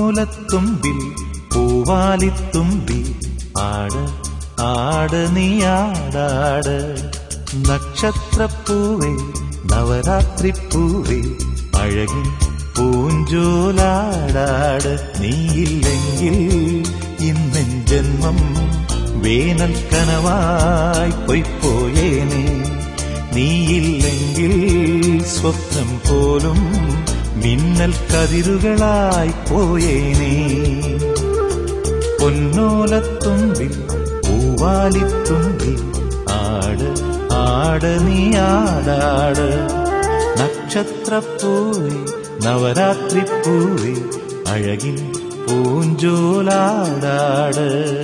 പൊന്നോലത്തുമ്പിൽ പൂവാലിത്തുമ്പി ആട് ആട് നീയാടാട് നക്ഷത്രപ്പൂവേ നവരാത്രിപ്പൂവേ അഴകിൻ പൂഞ്ചോലാടാട് നീയില്ലെങ്കിൽ ഇന്നെൻ ജന്മം വേനൽ കനവായി പൊയ്പോയേനെ നീയില്ലെങ്കിൽ സ്വപ്നം പോലും മിന്നൽ കതിരുകളായി പോയേനെ പൊന്നോലത്തുമ്പിൽ പൂവാലിത്തുമ്പിൽ ആട് ആട് നീ ആടാട് നക്ഷത്രപ്പൂവേ നവരാത്രിപ്പൂവേ അഴകിൻ പൂഞ്ചോലാടാട്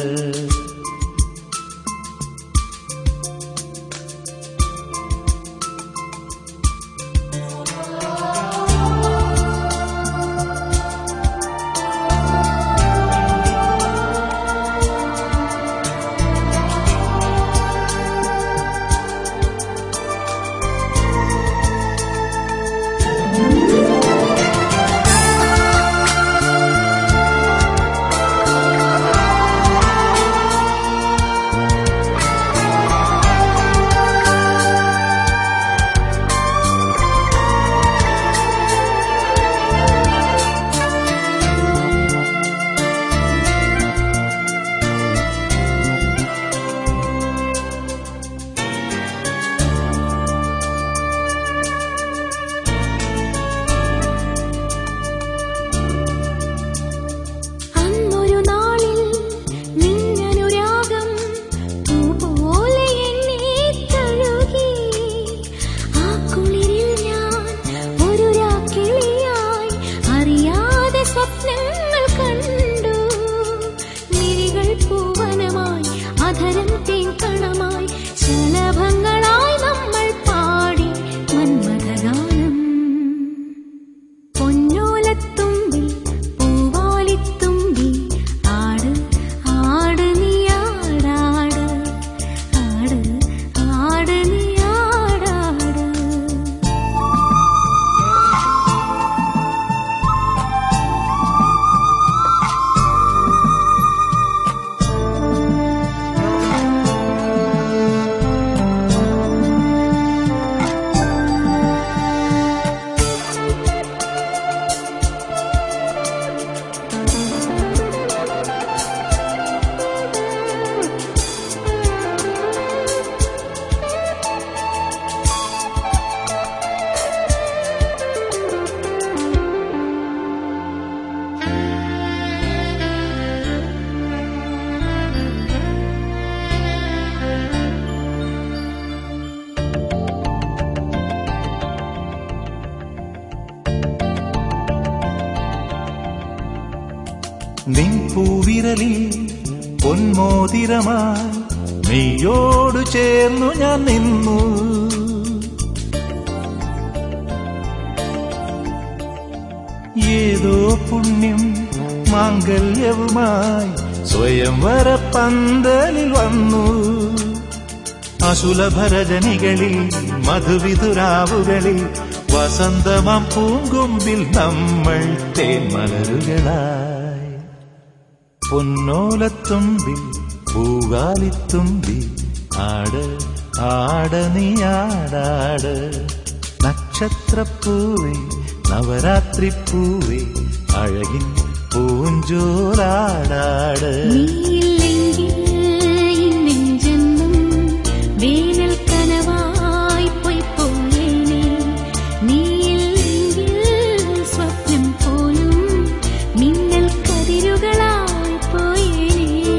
അന്നൊരു നാളിൽ നിന്നനുരാഗം പൂപോലെ എന്നെ തഴുകി ആ കുളിരിൽ ഞാൻ ഒരു രാക്കിളിയായി അറിയാതെ സ്വപ്നങ്ങൾ കണ്ടു മിഴികൾ പൂവനമായി അധരം തേൻകണമായി ശലഭങ്ങളായി നമ്മൾ പാടി മന്മഥഗാനം പൊന്നോലത്തുമ്പി പൂവാലിത്തുമ്പി ആട് ആട് നീ ആടാട് ആട് ആട് നീ ആടാട് നിൻ പൂവിരലിൽ പൊന്മോതിരമായി നീയോട് ചേർന്നു ഞാൻ നിന്നു ഏതോ പുണ്യം മാംഗല്യവുമായി സ്വയംവര പന്തലിൽ വന്നു അസുലഭരജനികളിൽ മധുവിധുരാവുകളിൽ വസന്തമാം പൂങ്കൊമ്പിൽ നമ്മൾ തേന്മലരുകളായി പൊന്നോലത്തുമ്പിൽ പൂവാലിത്തുമ്പി ആട് ആട് നീ ആടാട് നക്ഷത്രപ്പൂവേ നവരാത്രിപ്പൂവേ അഴകിൻ പൂഞ്ചോലാടാട് നീയില്ലെങ്കിൽ ഇന്നെൻ ജന്മം വേനൽ കനവായി പൊയ്പോയേനെ നീയില്ലെങ്കിൽ സ്വപ്നം പോലും മിന്നൽ കതിരുകളായി പോയേനെ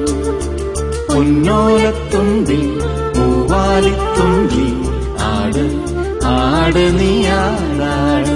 പൊന്നോലത്തുമ്പിൽ പൂവാലിത്തുമ്പി ആട് ആട് നീ ആടാട്